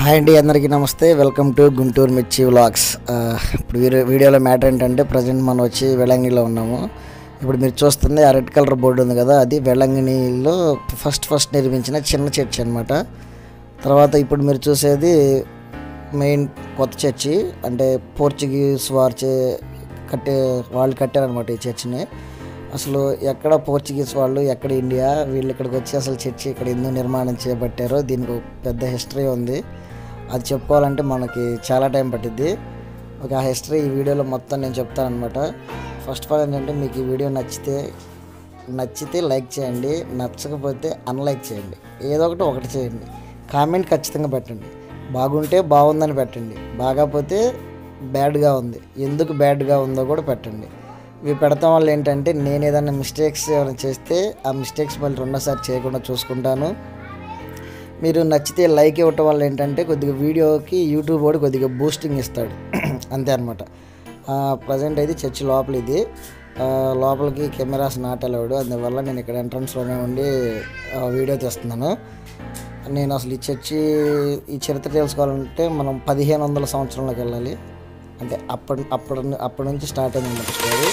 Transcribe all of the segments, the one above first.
hi అండి అందరికీ నమస్తే వెల్కమ్ టు గుంటూరు మిర్చి వ్లాగ్స్ ఆ, ఇప్పుడు వీడియో వీడియోలో మ్యాటర్ ఏంటంటే ప్రజెంట్ మనం వచ్చి వెలంగిలో ఉన్నాము ఇప్పుడు మీరు చూస్తుంది ఆ రెడ్ కలర్ బోర్డు ఉంది కదా అది వెలంగినిలో ఫస్ట్ ఫస్ట్ నిర్మించిన చిన్న చర్చి అనమాట తర్వాత ఇప్పుడు మీరు చూసేది మెయిన్ కొత్త చర్చి అంటే పోర్చుగీస్ వారు చే కట్టే వాళ్ళు కట్టారనమాట ఈ చర్చిని అసలు ఎక్కడ పోర్చుగీస్ వాళ్ళు ఎక్కడ ఇండియా వీళ్ళు ఇక్కడికి వచ్చి అసలు చర్చి ఇక్కడ ఎందుకు నిర్మాణం చేపట్టారో దీనికి ఒక పెద్ద హిస్టరీ ఉంది అది చెప్పుకోవాలంటే మనకి చాలా టైం పట్టిద్ది ఒక ఆ హిస్టరీ ఈ వీడియోలో మొత్తం నేను చెప్తానమాట ఫస్ట్ ఆఫ్ ఆల్ ఏంటంటే మీకు ఈ వీడియో నచ్చితే నచ్చితే లైక్ చేయండి నచ్చకపోతే అన్లైక్ చేయండి ఏదో ఒకటి ఒకటి చేయండి కామెంట్ ఖచ్చితంగా పెట్టండి బాగుంటే బాగుందని పెట్టండి బాగాపోతే బ్యాడ్గా ఉంది ఎందుకు బ్యాడ్గా ఉందో కూడా పెట్టండి ఇవి పెడతాం వల్ల ఏంటంటే నేను ఏదైనా మిస్టేక్స్ ఏమైనా చేస్తే ఆ మిస్టేక్స్ మళ్ళీ రెండోసారి చేయకుండా చూసుకుంటాను మీరు నచ్చితే లైక్ ఇవ్వటం వల్ల ఏంటంటే కొద్దిగా వీడియోకి యూట్యూబ్ కూడా కొద్దిగా బూస్టింగ్ ఇస్తాడు అంతే అనమాట ప్రజెంట్ అయితే చర్చి లోపల ఇది ఆ, లోపలికి కెమెరాస్ నాట్ అలౌడ్ అందువల్ల నేను ఇక్కడ ఎంట్రన్స్లోనే ఉండి ఆ, వీడియో తీస్తున్నాను నేను అసలు ఈ చర్చి ఈ చరిత్ర తెలుసుకోవాలంటే మనం పదిహేను వందల సంవత్సరంలోకి వెళ్ళాలి అంటే అప్పటి అప్పటి అప్పటి నుంచి స్టార్ట్ అయింది స్టోరీ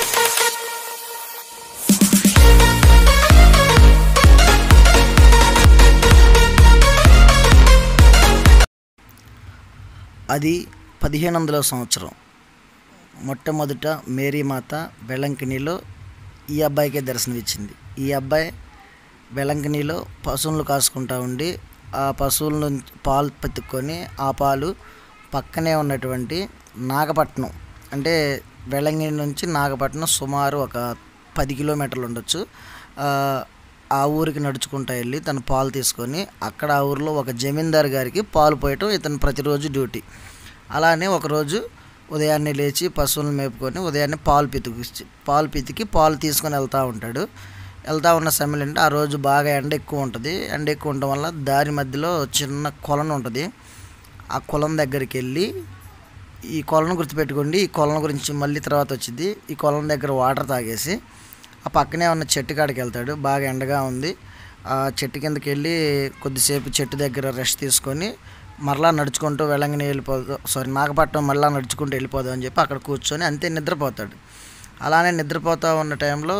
అది పదిహేను వందల సంవత్సరం మొట్టమొదట మేరీమాత వెలంకినిలో ఈ అబ్బాయికే దర్శనమిచ్చింది ఈ అబ్బాయి వెలంకినిలో పశువులను కాసుకుంటా ఉండి ఆ పశువుల నుంచి పాలు పట్టుకొని ఆ పాలు పక్కనే ఉన్నటువంటి నాగపట్నం అంటే వెలంగిని నుంచి నాగపట్నం సుమారు ఒక పది కిలోమీటర్లు ఉండొచ్చు ఆ, ఆ ఊరికి నడుచుకుంటా వెళ్ళి తను పాలు తీసుకొని అక్కడ ఆ ఊరిలో ఒక జమీందార్ గారికి పాలు పోయటం ఇతను ప్రతిరోజు డ్యూటీ అలానే ఒకరోజు ఉదయాన్నే లేచి పశువులను మేపుకొని ఉదయాన్నే పాలు పితికి పాలు పితికి పాలు తీసుకొని వెళ్తూ ఉంటాడు వెళ్తూ ఉన్న సమయంలో అంటే ఆ రోజు బాగా ఎండ ఎక్కువ ఉంటుంది ఎండ ఎక్కువ ఉండటం వల్ల దారి మధ్యలో చిన్న కొలను ఉంటుంది ఆ కొలం దగ్గరికి వెళ్ళి ఈ కొలను గుర్తుపెట్టుకోండి ఈ కొలను గురించి మళ్ళీ తర్వాత వచ్చింది ఈ కొలం దగ్గర వాటర్ తాగేసి ఆ పక్కనే ఉన్న చెట్టు కాడికి వెళ్తాడు బాగా ఎండగా ఉంది ఆ చెట్టు కిందకి వెళ్ళి కొద్దిసేపు చెట్టు దగ్గర రెస్ట్ తీసుకొని మరలా నడుచుకుంటూ వెళ్ళంగానే వెళ్ళిపోదాం సారీ నాగపట్నం మళ్ళా నడుచుకుంటూ వెళ్ళిపోదాం అని చెప్పి అక్కడ కూర్చొని అంతే నిద్రపోతాడు అలానే నిద్రపోతూ ఉన్న టైంలో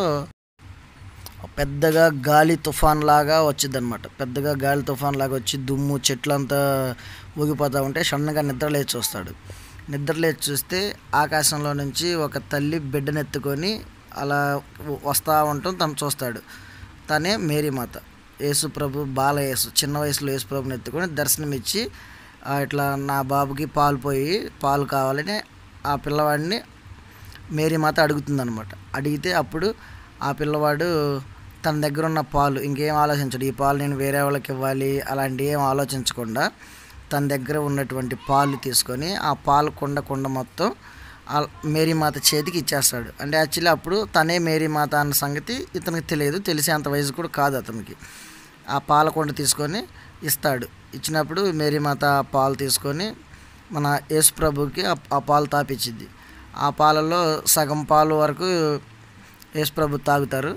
పెద్దగా గాలి తుఫాన్ లాగా వచ్చింది అనమాట పెద్దగా గాలి తుఫాన్ లాగా వచ్చి దుమ్ము చెట్లంతా ఊగిపోతూ ఉంటే సడన్గా నిద్ర లేచి చూస్తాడు నిద్ర లేచి చూస్తే ఆకాశంలో నుంచి ఒక తల్లి బిడ్డనెత్తుకొని అలా వ- వస్తూ ఉండటం తను చూస్తాడు తనే మేరీమాత యేసు ప్రభు బాల యేసు చిన్న వయసులో యేసు ప్రభుని ఎత్తుకొని దర్శనమిచ్చి "ఆ, ఇట్లా నా బాబుకి పాలు పోయి పాలు కావాలని ఆ పిల్లవాడిని మేరీమాత అడుగుతుందనమాట అడిగితే అప్పుడు ఆ పిల్లవాడు తన దగ్గర ఉన్న పాలు ఇంకేం ఆలోచించడు ఈ పాలు నేను వేరే వాళ్ళకి ఇవ్వాలి అలాంటి ఏం ఆలోచించకుండా తన దగ్గర ఉన్నటువంటి పాలు తీసుకొని ఆ పాలు కొండ కొండ మొత్తం ఆ మేరీమాత చేతికి ఇచ్చేస్తాడు అంటే యాక్చువల్లీ అప్పుడు తనే మేరీమాత అన్న సంగతి ఇతనికి తెలియదు తెలిసేంత వయసు కూడా కాదు అతనికి ఆ పాల కొండ తీసుకొని ఇస్తాడు ఇచ్చినప్పుడు మేరీమాత ఆ పాలు తీసుకొని మన యేసు ప్రభుకి ఆ- ఆ పాలు తాపిచ్చింది ఆ పాలలో సగం పాలు వరకు యేసు ప్రభు తాగుతారు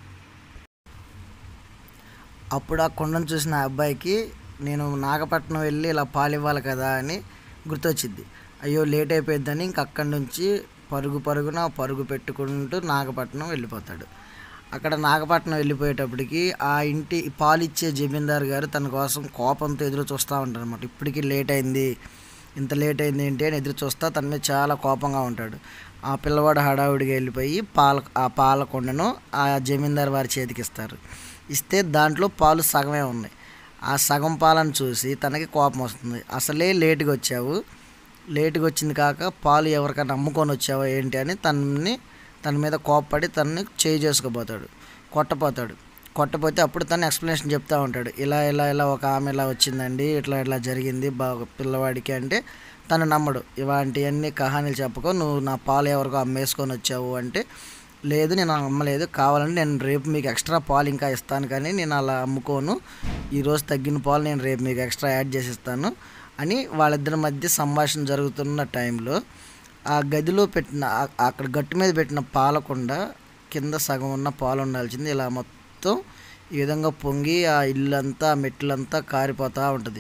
అప్పుడు ఆ కొండను చూసిన ఆ అబ్బాయికి నేను నాగపట్నం వెళ్ళి ఇలా పాలు ఇవ్వాలి కదా అని గుర్తొచ్చింది అయ్యో లేట్ అయిపోయిందని ఇంక అక్కడి నుంచి పరుగు పరుగున పరుగు పెట్టుకుంటూ నాగపట్నం వెళ్ళిపోతాడు అక్కడ నాగపట్నం వెళ్ళిపోయేటప్పటికి ఆ ఇంటి పాలిచ్చే జమీందార్ గారు తన కోసం కోపంతో ఎదురు చూస్తూ ఉంటారు అనమాట ఇప్పటికీ లేట్ అయింది ఇంత లేట్ అయింది ఏంటి అని ఎదురు చూస్తా తన మీద చాలా కోపంగా ఉంటాడు ఆ పిల్లవాడు హడావుడిగా వెళ్ళిపోయి పాల ఆ పాల కొండను ఆ జమీందార్ వారి చేతికి ఇస్తారు ఇస్తే దాంట్లో పాలు సగమే ఉన్నాయి ఆ సగం పాలను చూసి తనకి కోపం వస్తుంది అసలే లేటుగా వచ్చావు లేటుగా వచ్చింది కాక పాలు ఎవరికైనా అమ్ముకొని వచ్చావా ఏంటి అని తనని తన మీద కోపపడి తనని చేయి చేసుకోబోతాడు కొట్టపోతాడు కొట్టపోతే అప్పుడు తను ఎక్స్ప్లెనేషన్ చెప్తా ఉంటాడు ఇలా ఇలా ఇలా ఒక ఆమె ఇలా వచ్చిందండి ఇట్లా ఇట్లా జరిగింది బాగా పిల్లవాడికి అంటే తను నమ్మడు ఇలాంటివన్నీ కహానీలు చెప్పకో నువ్వు నా పాలు ఎవరికో అమ్మేసుకొని వచ్చావు అంటే లేదు నేను అమ్మలేదు కావాలంటే నేను రేపు మీకు ఎక్స్ట్రా పాలు ఇంకా ఇస్తాను కానీ నేను అలా అమ్ముకోను ఈరోజు తగ్గిన పాలు నేను రేపు మీకు ఎక్స్ట్రా యాడ్ చేసి ఇస్తాను అని వాళ్ళిద్దరి మధ్య సంభాషణ జరుగుతున్న టైంలో ఆ గదిలో పెట్టిన ఆ- అక్కడ గట్టు మీద పెట్టిన పాలకుండ కింద సగం ఉన్న పాలు ఉండాల్సింది ఇలా మొత్తం ఈ విధంగా పొంగి ఆ ఇల్లంతా ఆ మెట్లంతా కారిపోతూ ఉంటుంది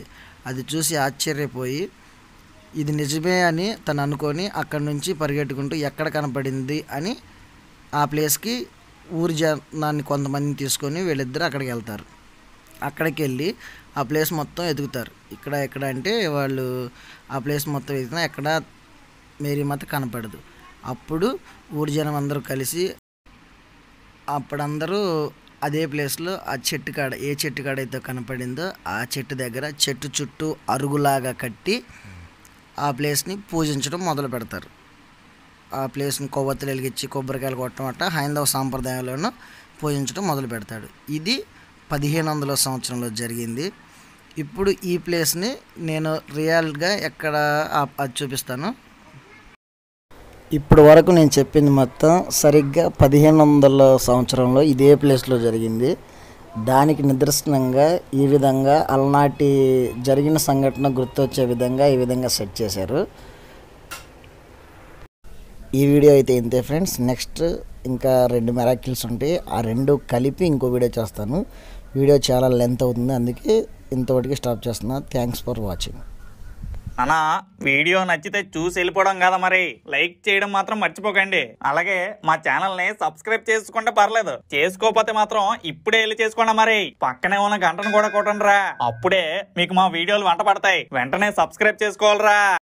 అది చూసి ఆశ్చర్యపోయి ఇది నిజమే అని తను అనుకొని అక్కడి నుంచి పరిగెట్టుకుంటూ ఎక్కడ కనపడింది అని ఆ ప్లేస్కి ఊరి జనాన్ని కొంతమందిని తీసుకొని వీళ్ళిద్దరు అక్కడికి వెళ్తారు అక్కడికి వెళ్ళి ఆ ప్లేస్ మొత్తం ఎదుగుతారు ఇక్కడ ఎక్కడ అంటే వాళ్ళు ఆ ప్లేస్ మొత్తం ఎదిగినా ఎక్కడ మేరీమాత కనపడదు అప్పుడు ఊరి జనం అందరూ కలిసి అప్పుడందరూ అదే ప్లేస్లో ఆ చెట్టు కాడ ఏ చెట్టు కాడ అయితే కనపడిందో ఆ చెట్టు దగ్గర చెట్టు చుట్టూ అరుగులాగా కట్టి ఆ ప్లేస్ని పూజించడం మొదలు పెడతారు ఆ ప్లేస్ని కొవ్వొత్తులు వెలిగించి కొబ్బరికాయలు కొట్టడం అట్ట హైందవ సాంప్రదాయంలోనూ పూజించడం మొదలు పెడతాడు ఇది పదిహేను వందల సంవత్సరంలో జరిగింది ఇప్పుడు ఈ ప్లేస్ని నేను రియల్గా ఎక్కడ ఆ- అది చూపిస్తాను ఇప్పుడు వరకు నేను చెప్పింది మొత్తం సరిగ్గా పదిహేను వందల సంవత్సరంలో ఇదే ప్లేస్లో జరిగింది దానికి నిదర్శనంగా ఈ విధంగా అలనాటి జరిగిన సంఘటన గుర్తొచ్చే విధంగా ఈ విధంగా సెట్ చేశారు ఈ వీడియో అయితే ఇంతే ఫ్రెండ్స్ నెక్స్ట్ ఇంకా రెండు మెరాకిల్స్ ఉంటాయి ఆ రెండు కలిపి ఇంకో వీడియో చేస్తాను వీడియో చాలా లెంత్ అవుతుంది అందుకే ఇంతవరకు స్టాప్ చేస్తున్నా థ్యాంక్స్ ఫర్ వాచింగ్ అన్నా వీడియో నచ్చితే చూసి వెళ్ళిపోవడం కదా మరి లైక్ చేయడం మాత్రం మర్చిపోకండి అలాగే మా ఛానల్ ని సబ్స్క్రైబ్ చేసుకుంటే పర్లేదు చేసుకోకపోతే మాత్రం ఇప్పుడే వెళ్ళి చేసుకోండి మరి పక్కనే ఉన్న గంటను కూడా కొట్టండి రా అప్పుడే మీకు మా వీడియోలు వంట పడతాయి వెంటనే సబ్స్క్రైబ్ చేసుకోవాలిరా